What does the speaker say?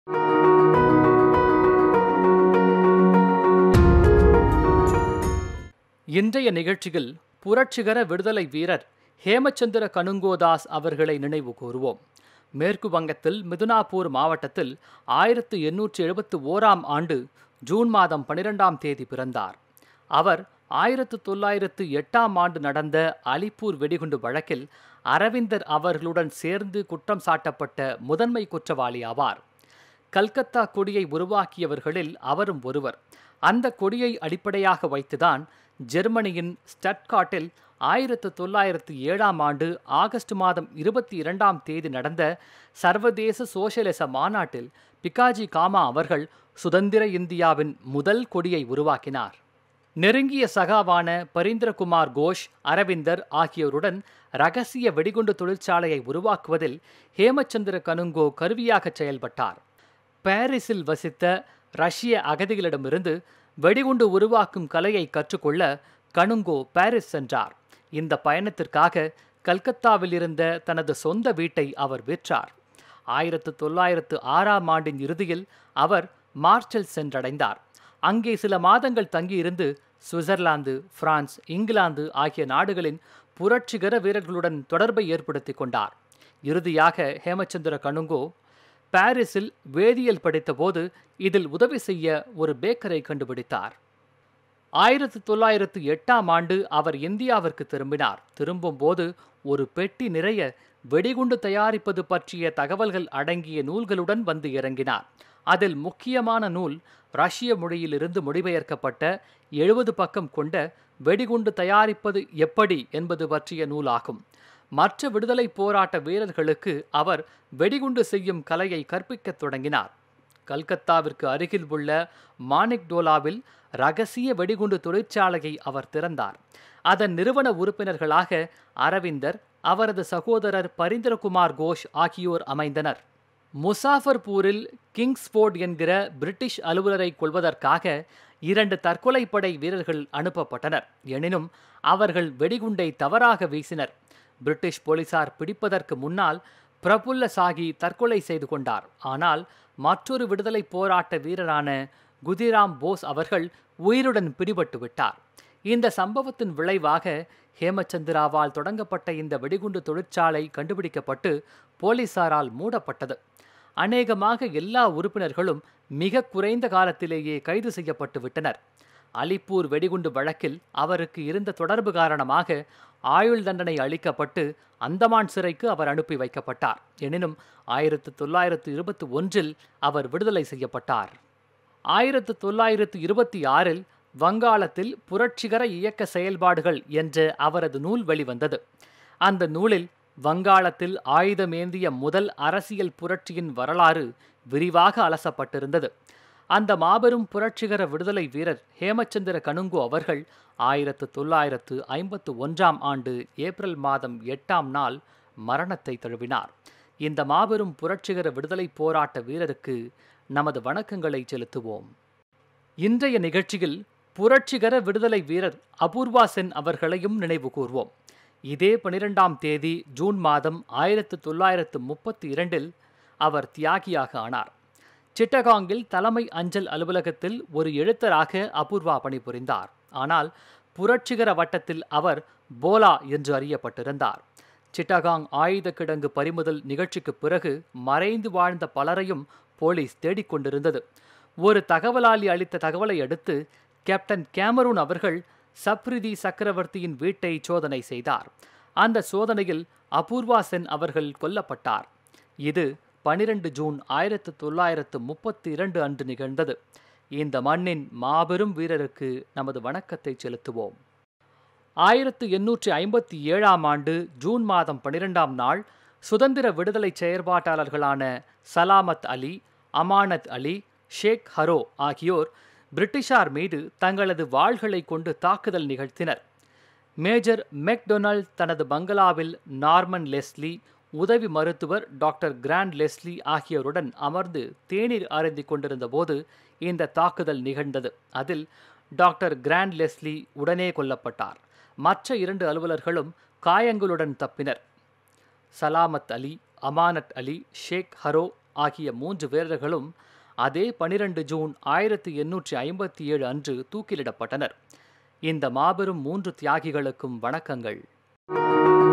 இன்றைய நிகழ்ச்சியில் புரட்சிகர விடுதலை வீரர் ஹேமச்சந்திர கனுங்கோதாஸ் அவர்களை நினைவு கூறுவோம் மேற்கு வங்கத்தில் மிதுனாப்பூர் மாவட்டத்தில் ஆயிரத்து எண்ணூற்றி எழுபத்து ஓராம் ஆண்டு ஜூன் மாதம் பனிரெண்டாம் தேதி பிறந்தார் அவர் ஆயிரத்து தொள்ளாயிரத்து எட்டாம் ஆண்டு நடந்த அலிப்பூர் வெடிகுண்டு வழக்கில் அரவிந்தர் அவர்களுடன் சேர்ந்து குற்றம் சாட்டப்பட்ட முதன்மை குற்றவாளி ஆவார் கல்கத்தா கொடியை உருவாக்கியவர்களில் அவரும் ஒருவர் அந்த கொடியை அடிப்படையாக வைத்துதான் ஜெர்மனியின் ஸ்டட்காட்டில் ஆயிரத்து தொள்ளாயிரத்து ஏழாம் ஆண்டு ஆகஸ்ட் மாதம் இருபத்தி இரண்டாம் தேதி நடந்த சர்வதேச சோசியலிச மாநாட்டில் பிகாஜி காமா அவர்கள் சுதந்திர இந்தியாவின் முதல் கொடியை உருவாக்கினார் நெருங்கிய சகாவான பரீந்திரகுமார் கோஷ் அரவிந்தர் ஆகியோருடன் ரகசிய வெடிகுண்டு தொழிற்சாலையை உருவாக்குவதில் ஹேமச்சந்திர கனுங்கோ கருவியாக செயல்பட்டார் பாரிஸில் வசித்த ரஷ்ய அகதிகளிடமிருந்து வெடிகுண்டு உருவாக்கும் கலையை கற்றுக்கொள்ள கனுங்கோ பாரிஸ் சென்றார் இந்த பயணத்திற்காக கல்கத்தாவில் இருந்த தனது சொந்த வீட்டை அவர் விற்றார் ஆயிரத்து தொள்ளாயிரத்து ஆறாம் ஆண்டின் இறுதியில் அவர் மார்ச்சல் சென்றடைந்தார் அங்கே சில மாதங்கள் தங்கியிருந்து சுவிட்சர்லாந்து பிரான்ஸ் இங்கிலாந்து ஆகிய நாடுகளின் புரட்சிகர வீரர்களுடன் தொடர்பை ஏற்படுத்தி கொண்டார் இறுதியாக ஹேமச்சந்திர கனுங்கோ பாரிஸில் வேதியியல் படித்தபோது இதில் உதவி செய்ய ஒரு பேக்கரை கண்டுபிடித்தார் ஆயிரத்து தொள்ளாயிரத்து எட்டாம் ஆண்டு அவர் இந்தியாவிற்கு திரும்பினார் திரும்பும்போது ஒரு பெட்டி நிறைய வெடிகுண்டு தயாரிப்பது பற்றிய தகவல்கள் அடங்கிய நூல்களுடன் வந்து இறங்கினார் அதில் முக்கியமான நூல் ரஷ்ய மொழியிலிருந்து மொழிபெயர்க்கப்பட்ட எழுபது பக்கம் கொண்ட வெடிகுண்டு தயாரிப்பது எப்படி என்பது பற்றிய நூலாகும் மற்ற விடுதலை போராட்ட வீரர்களுக்கு அவர் வெடிகுண்டு செய்யும் கலையை கற்பிக்கத் தொடங்கினார் கல்கத்தாவிற்கு அருகில் உள்ள மானிக்டோலாவில் ரகசிய வெடிகுண்டு தொழிற்சாலையை அவர் திறந்தார் அதன் நிறுவன உறுப்பினர்களாக அரவிந்தர் அவரது சகோதரர் பரீந்திரகுமார் கோஷ் ஆகியோர் அமைந்தனர் முசாஃபர்பூரில் கிங்ஸ்போர்ட் என்கிற பிரிட்டிஷ் அலுவலரை கொள்வதற்காக இரண்டு தற்கொலைப்படை வீரர்கள் அனுப்பப்பட்டனர் எனினும் அவர்கள் வெடிகுண்டை தவறாக வீசினர் பிரிட்டிஷ் போலீசார் பிடிப்பதற்கு முன்னால் பிரபுல்ல சாகி தற்கொலை செய்து கொண்டார் ஆனால் மற்றொரு விடுதலை போராட்ட வீரரான குதிராம் போஸ் அவர்கள் உயிருடன் பிடிபட்டு விட்டார் இந்த சம்பவத்தின் விளைவாக ஹேமச்சந்திராவால் தொடங்கப்பட்ட இந்த வெடிகுண்டு தொழிற்சாலை கண்டுபிடிக்கப்பட்டு போலீசாரால் மூடப்பட்டது அநேகமாக எல்லா உறுப்பினர்களும் மிக குறைந்த காலத்திலேயே கைது செய்யப்பட்டு விட்டனர் அலிப்பூர் வெடிகுண்டு வழக்கில் அவருக்கு இருந்த தொடர்பு காரணமாக ஆயுள் தண்டனை அளிக்கப்பட்டு அந்தமான் சிறைக்கு அவர் அனுப்பி வைக்கப்பட்டார் எனினும் ஆயிரத்து தொள்ளாயிரத்து இருபத்தி ஒன்றில் அவர் விடுதலை செய்யப்பட்டார் ஆயிரத்து தொள்ளாயிரத்து இருபத்தி ஆறில் வங்காளத்தில் புரட்சிகர இயக்க செயல்பாடுகள் என்ற அவரது நூல் வெளிவந்தது அந்த நூலில் வங்காளத்தில் ஆயுதமேந்திய முதல் அரசியல் புரட்சியின் வரலாறு விரிவாக அலசப்பட்டிருந்தது அந்த மாபெரும் புரட்சிகர விடுதலை வீரர் ஹேமச்சந்திர கனுங்கோ அவர்கள் ஆயிரத்து தொள்ளாயிரத்து ஐம்பத்து ஒன்றாம் ஆண்டு ஏப்ரல் மாதம் எட்டாம் நாள் மரணத்தை தழுவினார் இந்த மாபெரும் புரட்சிகர விடுதலை போராட்ட வீரருக்கு நமது வணக்கங்களை செலுத்துவோம் இன்றைய நிகழ்ச்சியில் புரட்சிகர விடுதலை வீரர் அபூர்வா சென் அவர்களையும் நினைவு கூர்வோம் இதே பனிரெண்டாம் தேதி ஜூன் மாதம் ஆயிரத்து தொள்ளாயிரத்து முப்பத்தி இரண்டில் அவர் தியாகியாக ஆனார் சிட்டகாங்கில் தலைமை அஞ்சல் அலுவலகத்தில் ஒரு எழுத்தராக அபூர்வா பணிபுரிந்தார் ஆனால் புரட்சிகர வட்டத்தில் அவர் போலா என்று அறியப்பட்டிருந்தார் சிட்டகாங் ஆயுத கிடங்கு பறிமுதல் நிகழ்ச்சிக்கு பிறகு மறைந்து வாழ்ந்த பலரையும் போலீஸ் தேடிக்கொண்டிருந்தது ஒரு தகவலாளி அளித்த தகவலை அடுத்து கேப்டன் கேமரூன் அவர்கள் சப்ரிதி சக்கரவர்த்தியின் வீட்டை சோதனை செய்தார் அந்த சோதனையில் அபூர்வா சென் அவர்கள் கொல்லப்பட்டார் இது பனிரெண்டு ஜூன் ஆயிரத்து தொள்ளாயிரத்து முப்பத்தி இரண்டு அன்று நிகழ்ந்தது இந்த மண்ணின் மாபெரும் வீரருக்கு நமது வணக்கத்தை செலுத்துவோம் ஆயிரத்து எண்ணூற்றி ஐம்பத்தி ஏழாம் ஆண்டு ஜூன் மாதம் பனிரெண்டாம் நாள் சுதந்திர விடுதலை செயற்பாட்டாளர்களான சலாமத் அலி அமானத் அலி ஷேக் ஹரோ ஆகியோர் பிரிட்டிஷார் மீது தங்களது வாள்களை கொண்டு தாக்குதல் நிகழ்த்தினர் மேஜர் மெக்டொனால்ட் தனது பங்களாவில் நார்மன் லெஸ்லி உதவி மருத்துவர் டாக்டர் கிராண்ட் லெஸ்லி ஆகியோருடன் அமர்ந்து தேநீர் அருந்திக் கொண்டிருந்த போது இந்த தாக்குதல் நிகழ்ந்தது அதில் டாக்டர் கிராண்ட் லெஸ்லி உடனே கொல்லப்பட்டார் மற்ற இரண்டு அலுவலர்களும் காயங்களுடன் தப்பினர் சலாமத் அலி அமானத் அலி ஷேக் ஹரோ ஆகிய மூன்று வீரர்களும் அதே பனிரெண்டு ஜூன் ஆயிரத்தி எண்ணூற்றி ஐம்பத்தி ஏழு அன்று தூக்கிலிடப்பட்டனர் இந்த மாபெரும் மூன்று தியாகிகளுக்கும் வணக்கங்கள்